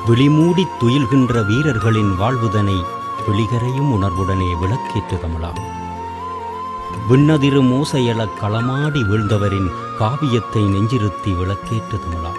விழிமூடி துயில்கின்ற வீரர்களின் வாழ்வுதனை விழிகரையும் உணர்வுடனே விளக்கேற்று தமிழா விண்ணதிரு மோசையல களமாடி வீழ்ந்தவரின் காவியத்தை நெஞ்சிருத்தி விளக்கேற்று தமிழா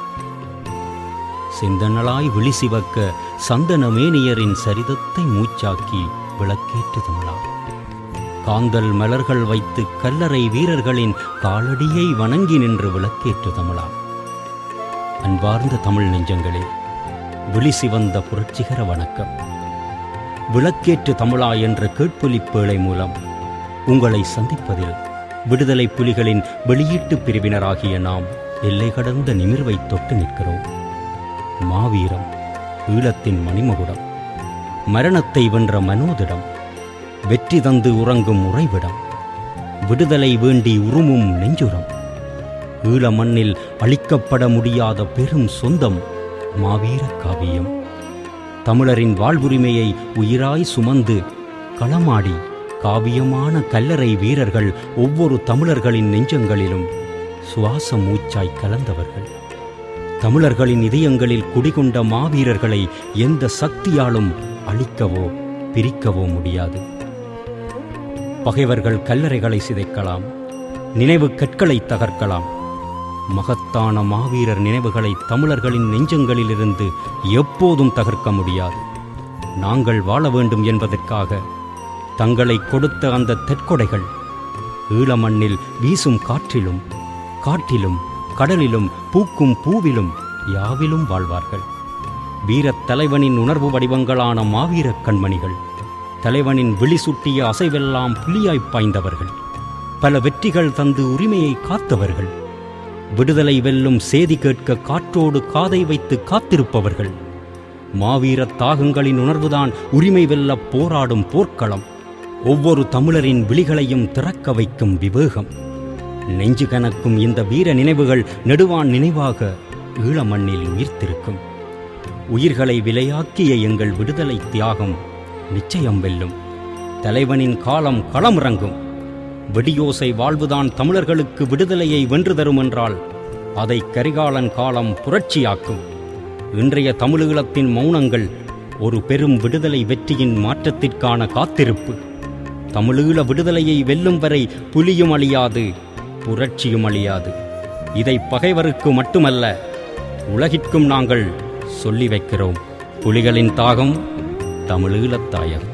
சிந்தனலாய் விழி சிவக்க சந்தன மேனியரின் சரிதத்தை மூச்சாக்கி விளக்கேற்று தமிழா காந்தல் மலர்கள் வைத்து கல்லறை வீரர்களின் காலடியை வணங்கி நின்று விளக்கேற்று தமிழா அன்பார்ந்த தமிழ் நெஞ்சங்களே விழி சிவந்த புரட்சிகர வணக்கம் விளக்கேற்று தமிழா என்ற கேட்பொலிப்பேழை மூலம் உங்களை சந்திப்பதில் விடுதலை புலிகளின் வெளியீட்டு பிரிவினராகிய நாம் எல்லை கடந்த நிமிர்வை தொட்டு நிற்கிறோம் மாவீரம் ஈழத்தின் மணிமகுடம் மரணத்தை வென்ற மனோதிடம் வெற்றி தந்து உறங்கும் உறைவிடம் விடுதலை வேண்டி உருமும் நெஞ்சுரம் ஈழ மண்ணில் அழிக்கப்பட முடியாத பெரும் சொந்தம் மாவீர காவியம் தமிழரின் வாழ்வுரிமையை உயிராய் சுமந்து களமாடி காவியமான கல்லறை வீரர்கள் ஒவ்வொரு தமிழர்களின் நெஞ்சங்களிலும் சுவாச மூச்சாய் கலந்தவர்கள் தமிழர்களின் இதயங்களில் குடிகொண்ட மாவீரர்களை எந்த சக்தியாலும் அழிக்கவோ பிரிக்கவோ முடியாது பகைவர்கள் கல்லறைகளை சிதைக்கலாம் நினைவு கற்களை தகர்க்கலாம் மகத்தான மாவீரர் நினைவுகளை தமிழர்களின் நெஞ்சங்களிலிருந்து எப்போதும் தகர்க்க முடியாது நாங்கள் வாழ வேண்டும் என்பதற்காக தங்களை கொடுத்த அந்த தெற்கொடைகள் ஈழ மண்ணில் வீசும் காற்றிலும் காட்டிலும் கடலிலும் பூக்கும் பூவிலும் யாவிலும் வாழ்வார்கள் வீரத் தலைவனின் உணர்வு வடிவங்களான மாவீரக் கண்மணிகள் தலைவனின் விழி சுட்டிய அசைவெல்லாம் புலியாய்ப் பாய்ந்தவர்கள் பல வெற்றிகள் தந்து உரிமையை காத்தவர்கள் விடுதலை வெல்லும் சேதி கேட்க காற்றோடு காதை வைத்து காத்திருப்பவர்கள் மாவீரத் தாகங்களின் உணர்வுதான் உரிமை வெல்ல போராடும் போர்க்களம் ஒவ்வொரு தமிழரின் விழிகளையும் திறக்க வைக்கும் விவேகம் நெஞ்சு கனக்கும் இந்த வீர நினைவுகள் நெடுவான் நினைவாக ஈழ மண்ணில் உயிர்த்திருக்கும் உயிர்களை விலையாக்கிய எங்கள் விடுதலை தியாகம் நிச்சயம் வெல்லும் தலைவனின் காலம் களமிறங்கும் வெடியோசை வாழ்வுதான் தமிழர்களுக்கு விடுதலையை வென்று தரும் என்றால் அதை கரிகாலன் காலம் புரட்சியாக்கும் இன்றைய தமிழீழத்தின் மௌனங்கள் ஒரு பெரும் விடுதலை வெற்றியின் மாற்றத்திற்கான காத்திருப்பு தமிழீழ விடுதலையை வெல்லும் வரை புலியும் அழியாது புரட்சியும் அழியாது இதை பகைவருக்கு மட்டுமல்ல உலகிற்கும் நாங்கள் சொல்லி வைக்கிறோம் புலிகளின் தாகம் தமிழீழத் தாயகம்